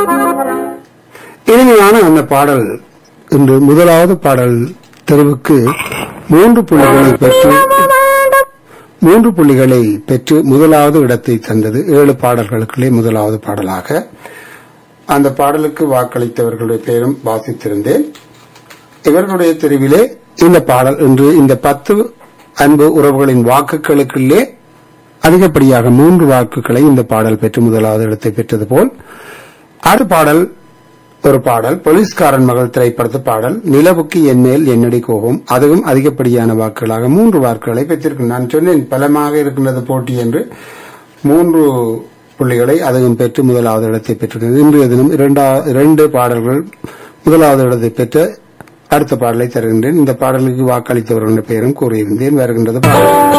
இனிமையான அந்த பாடல் இன்று முதலாவது பாடல் தெருவுக்கு மூன்று புள்ளிகளை பெற்று மூன்று புள்ளிகளை பெற்று முதலாவது இடத்தை தந்தது ஏழு பாடல்களுக்குள்ளே முதலாவது பாடலாக அந்த பாடலுக்கு வாக்களித்தவர்களுடைய பெயரும் வாசித்திருந்தேன் இவர்களுடைய தெரிவிலே இந்த பாடல் இன்று இந்த பத்து அன்பு உறவுகளின் வாக்குகளுக்குள்ளே அதிகப்படியாக மூன்று வாக்குகளை இந்த பாடல் பெற்று முதலாவது இடத்தை பெற்றது போல் அடுத்த பாடல் ஒரு பாடல் போலீஸ்காரன் மகள் திரைப்படத்து பாடல் நிலவுக்கு என் மேல் என்னடி கோபம் அதுவும் அதிகப்படியான வாக்குகளாக மூன்று வாக்குகளை பெற்றிருக்கும் நான் சொன்னேன் பலமாக இருக்கின்றது போட்டி என்று மூன்று புள்ளிகளை அதுவும் பெற்று முதலாவது இடத்தை பெற்றிருக்கிறது இன்றைய தினம் இரண்டா இரண்டு பாடல்கள் முதலாவது இடத்தை பெற்ற அடுத்த பாடலை தருகின்றேன் இந்த பாடலுக்கு வாக்களித்தவர்களுடைய பெயரும் கூறியிருந்தேன் வருகின்றது பாடல்